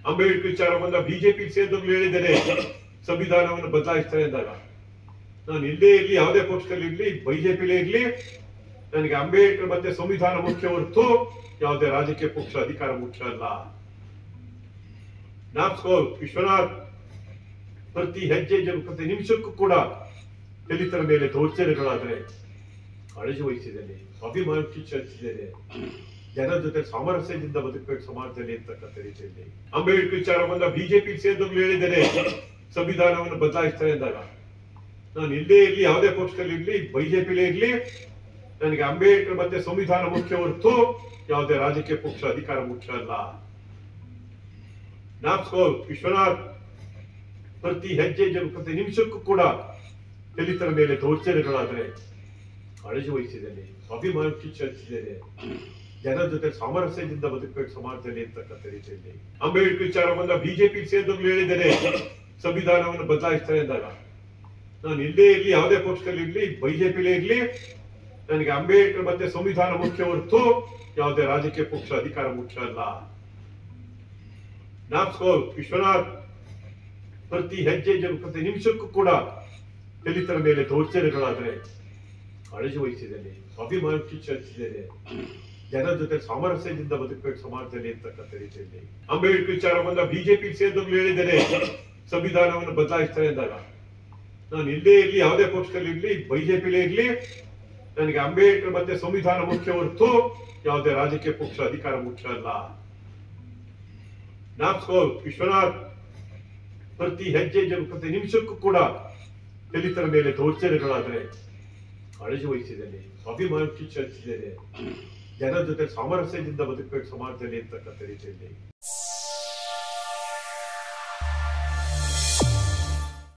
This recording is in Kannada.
ಅಂಬೇಡ್ಕರ್ ವಿಚಾರ ಬಂದ ಬಿಜೆಪಿ ಸೇರಿದವರು ಹೇಳಿದ್ದಾರೆ ಸಂವಿಧಾನವನ್ನು ಬದಲಾಯಿಸ್ತಾರೆ ಅಂದಾಗ ನಾನು ಇಲ್ಲೇ ಇರ್ಲಿ ಯಾವುದೇ ಪಕ್ಷದಲ್ಲಿ ಇರ್ಲಿ ಬಿಜೆಪಿಲೇ ಇರ್ಲಿ ನನಗೆ ಅಂಬೇಡ್ಕರ್ ಮತ್ತೆ ಸಂವಿಧಾನ ಮುಖ್ಯ ಹೊರತು ಯಾವುದೇ ರಾಜಕೀಯ ಪಕ್ಷ ಅಧಿಕಾರ ಮುಖ್ಯ ಅಲ್ಲ ಜ್ಞಾಪಿಸ್ಕೋ ವಿಶ್ವನಾಥ್ ಪ್ರತಿ ಹೆಜ್ಜೆ ಹೆಜ್ಜೆ ಪ್ರತಿ ನಿಮಿಷಕ್ಕೂ ಕೂಡ ದಲಿತರ ಮೇಲೆ ದೌರ್ಜನ್ಯಗಳಾದ್ರೆ ಕಾಳಜಿ ವಹಿಸಿದ್ದೇನೆ ಅಭಿಮಾನಕ್ಕೆ ಚರ್ಚಿಸಿದ್ದೇನೆ ಜನರ ಜೊತೆ ಸಾಮರಸ್ಯದಿಂದ ಬದುಕಬೇಕು ಸಮಾಜದಲ್ಲಿ ಅಂತಕ್ಕಂಥ ರೀತಿಯಲ್ಲಿ ಅಂಬೇಡ್ಕರ್ ವಿಚಾರ ಬಂದ ಬಿಜೆಪಿ ಸೇರಿದವರು ಹೇಳಿದ್ದಾರೆ ಸಂವಿಧಾನವನ್ನು ಬದಲಾಯಿಸ್ತಾರೆ ಅಂದಾಗ ನಾನು ಇಲ್ಲೇ ಇರ್ಲಿ ಯಾವುದೇ ಪಕ್ಷದಲ್ಲಿ ಇರ್ಲಿ ಬಿಜೆಪಿಲೇ ಇರ್ಲಿ ನನಗೆ ಅಂಬೇಡ್ಕರ್ ಮತ್ತೆ ಸಂವಿಧಾನ ಮುಖ್ಯ ಹೊರತು ಯಾವುದೇ ರಾಜಕೀಯ ಪಕ್ಷ ಅಧಿಕಾರ ಮುಖ್ಯ ಅಲ್ಲ ಜ್ಞಾಪಿಸ್ಕೋ ವಿಶ್ವನಾಥ್ ಪ್ರತಿ ಹೆಜ್ಜೆ ಹೆಜ್ಜೆ ಪ್ರತಿ ನಿಮಿಷಕ್ಕೂ ಕೂಡ ದಲಿತರ ಮೇಲೆ ದೌರ್ಜನ್ಯಗಳಾದ್ರೆ ಕಾಳಜಿ ವಹಿಸಿದ್ದೇನೆ ಅಭಿಮಾನಕ್ಕೆ ಚರ್ಚಿಸಿದ್ದೇನೆ ಜನರ ಜೊತೆ ಸಾಮರಸ್ಯದಿಂದ ಬದುಕಬೇಕು ಸಮಾಜದಲ್ಲಿ ಅಂತಕ್ಕಂಥ ರೀತಿಯಲ್ಲಿ ಅಂಬೇಡ್ಕರ್ ವಿಚಾರ ಬಂದ ಬಿಜೆಪಿ ಸೇರಿದವರು ಹೇಳಿದ್ದಾರೆ ಸಂವಿಧಾನವನ್ನು ಬದಲಾಯಿಸ್ತಾರೆ ಅಂದಾಗ ನಾನು ಇಲ್ಲೇ ಇರ್ಲಿ ಯಾವುದೇ ಪಕ್ಷದಲ್ಲಿ ಇರ್ಲಿ ಬಿಜೆಪಿಲೇ ಇರ್ಲಿ ನನಗೆ ಅಂಬೇಡ್ಕರ್ ಮತ್ತೆ ಸಂವಿಧಾನ ಮುಖ್ಯ ಹೊರತು ಯಾವುದೇ ರಾಜಕೀಯ ಪಕ್ಷ ಅಧಿಕಾರ ಮುಖ್ಯ ಅಲ್ಲ ಜ್ಞಾಪಿಸ್ಕೋ ವಿಶ್ವನಾಥ್ ಪ್ರತಿ ಹೆಜ್ಜೆ ಹೆಜ್ಜೆ ಪ್ರತಿ ನಿಮಿಷಕ್ಕೂ ಕೂಡ ದಲಿತರ ಮೇಲೆ ದೌರ್ಜನ್ಯಗಳಾದ್ರೆ ಕಾಳಜಿ ವಹಿಸಿದ್ದೇನೆ ಅಭಿಮಾನಕ್ಕೆ ಚರ್ಚಿಸಿದ್ದೇನೆ ಜನರ ಜೊತೆ ಸಾಮರಸ್ಯದಿಂದ ಬದುಕಬೇಕು ಸಮಾಜದಲ್ಲಿ ಅಂತಕ್ಕಂಥ ರೀತಿಯಲ್ಲಿ ಅಂಬೇಡ್ಕರ್ ವಿಚಾರ ಬಂದ ಬಿಜೆಪಿ ಸೇರಿದವರು ಹೇಳಿದ್ದಾರೆ ಸಂವಿಧಾನವನ್ನು ಬದಲಾಯಿಸ್ತಾರೆ ಅಂದಾಗ ನಾನು ಇಲ್ಲೇ ಇರ್ಲಿ ಯಾವುದೇ ಪಕ್ಷದಲ್ಲಿ ಇರ್ಲಿ ಬಿಜೆಪಿಲೇ ಇರ್ಲಿ ನನಗೆ ಅಂಬೇಡ್ಕರ್ ಮತ್ತೆ ಸಂವಿಧಾನ ಮುಖ್ಯ ಹೊರತು ಯಾವುದೇ ರಾಜಕೀಯ ಪಕ್ಷ ಅಧಿಕಾರ ಮುಖ್ಯ ಅಲ್ಲ ಜ್ಞಾಪಿಸ್ಕೋ ವಿಶ್ವನಾಥ್ ಪ್ರತಿ ಹೆಜ್ಜೆ ಹೆಜ್ಜೆ ಪ್ರತಿ ನಿಮಿಷಕ್ಕೂ ಕೂಡ ದಲಿತರ ಮೇಲೆ ದೌರ್ಜನ್ಯಗಳಾದ್ರೆ ಕಾಳಜಿ ವಹಿಸಿದ್ದೇನೆ ಅಭಿಮಾನಕ್ಕೆ ಚರ್ಚಿಸಿದ್ದೇನೆ ಜನರ ಜೊತೆ ಸಾಮರಸ್ಯದಿಂದ ಬದುಕಬೇಕು ಸಮಾಜದಲ್ಲಿ ಅಂತಕ್ಕಂಥ ರೀತಿಯಲ್ಲಿ